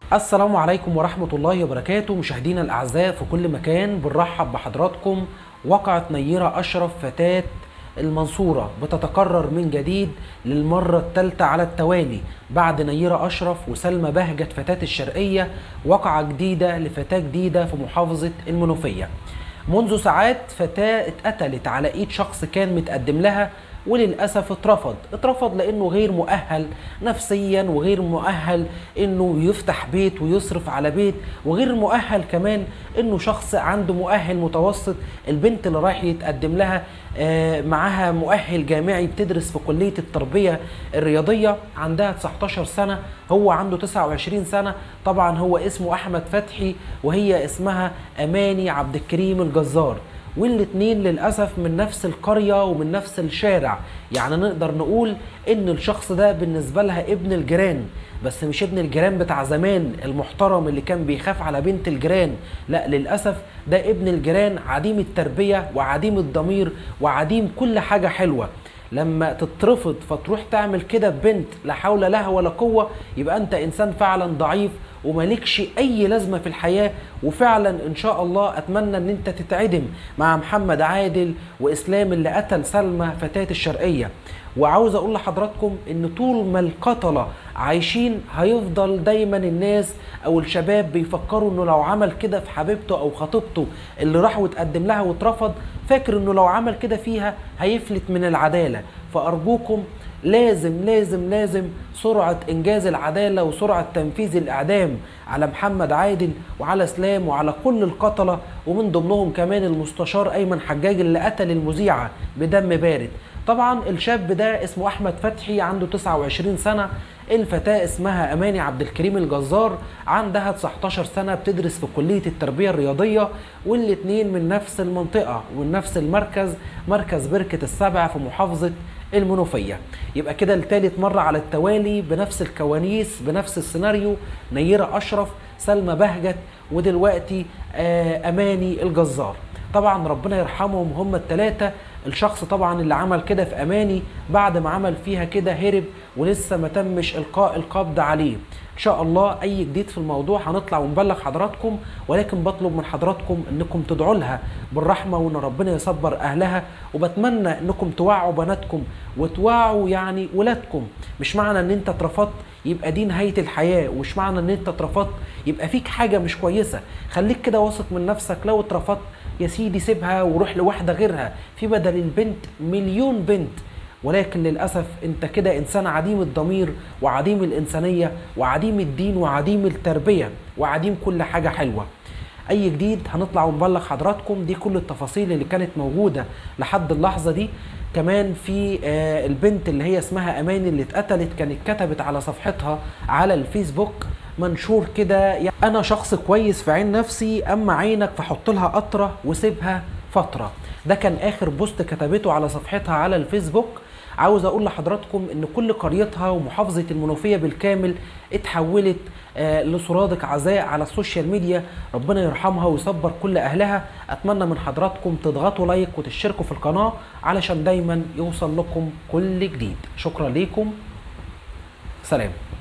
السلام عليكم ورحمة الله وبركاته مشاهدينا الأعزاء في كل مكان بنرحب بحضراتكم وقعت نيرة أشرف فتاة المنصورة بتتكرر من جديد للمرة الثالثة على التوالي بعد نيرة أشرف وسلمى بهجت فتاة الشرقية وقعة جديدة لفتاة جديدة في محافظة المنوفية منذ ساعات فتاة اتقتلت على ايد شخص كان متقدم لها وللاسف اترفض اترفض لانه غير مؤهل نفسيا وغير مؤهل انه يفتح بيت ويصرف على بيت وغير مؤهل كمان انه شخص عنده مؤهل متوسط البنت اللي رايح يتقدم لها آه، معاها مؤهل جامعي بتدرس في كلية التربية الرياضية عندها 19 سنة هو عنده 29 سنة طبعا هو اسمه أحمد فتحي وهي اسمها أماني عبد الكريم الجزار والاتنين للأسف من نفس القرية ومن نفس الشارع يعني نقدر نقول إن الشخص ده بالنسبة لها ابن الجيران بس مش ابن الجيران بتاع زمان المحترم اللي كان بيخاف على بنت الجيران لا للأسف ده ابن الجيران عديم التربية وعديم الضمير وعديم كل حاجة حلوة لما تترفض فتروح تعمل كده ببنت لا حول لها ولا قوة يبقى انت انسان فعلا ضعيف ومالكش اي لازمة في الحياة وفعلا ان شاء الله اتمنى ان انت تتعدم مع محمد عادل واسلام اللي قتل سلمى فتاة الشرقية وعاوز اقول لحضراتكم ان طول ما القتلة عايشين هيفضل دايما الناس او الشباب بيفكروا انه لو عمل كده في حبيبته او خطيبته اللي راح وتقدم لها واترفض فاكر انه لو عمل كده فيها هيفلت من العدالة فارجوكم لازم لازم لازم سرعة إنجاز العدالة وسرعة تنفيذ الإعدام على محمد عادل وعلى سلام وعلى كل القتلة ومن ضمنهم كمان المستشار أيمن حجاج اللي قتل المذيعة بدم بارد طبعا الشاب ده اسمه أحمد فتحي عنده 29 سنة الفتاة اسمها أماني عبد الكريم الجزار عندها 19 سنة بتدرس في كلية التربية الرياضية والاتنين من نفس المنطقة ومن نفس المركز مركز بركة السبع في محافظة المنوفية يبقى كده لتالت مرة على التوالي بنفس الكواليس بنفس السيناريو نيرة أشرف سلمى بهجت ودلوقتي آه أماني الجزار طبعا ربنا يرحمهم هم التلاتة الشخص طبعا اللي عمل كده في أماني بعد ما عمل فيها كده هرب ولسه ما تمش إلقاء القبض عليه ان شاء الله اي جديد في الموضوع هنطلع ونبلغ حضراتكم ولكن بطلب من حضراتكم انكم تدعوا لها بالرحمه وان ربنا يصبر اهلها وبتمنى انكم توعوا بناتكم وتوعوا يعني ولادكم مش معنى ان انت اترفضت يبقى دي نهايه الحياه ومش معنى ان انت اترفضت يبقى فيك حاجه مش كويسه خليك كده واثق من نفسك لو اترفضت يا سيدي سيبها وروح لواحده غيرها في بدل البنت مليون بنت ولكن للأسف أنت كده إنسان عديم الضمير وعديم الإنسانية وعديم الدين وعديم التربية وعديم كل حاجة حلوة أي جديد هنطلع ونبلغ حضراتكم دي كل التفاصيل اللي كانت موجودة لحد اللحظة دي كمان في آه البنت اللي هي اسمها أماني اللي اتقتلت كانت كتبت على صفحتها على الفيسبوك منشور كده يعني أنا شخص كويس في عين نفسي أما عينك فحط لها قطرة وسيبها فترة ده كان آخر بوست كتبته على صفحتها على الفيسبوك عاوز اقول لحضراتكم ان كل قريتها ومحافظه المنوفيه بالكامل اتحولت آه لسرادق عزاء على السوشيال ميديا ربنا يرحمها ويصبر كل اهلها اتمنى من حضراتكم تضغطوا لايك وتشتركوا في القناه علشان دايما يوصل لكم كل جديد شكرا ليكم سلام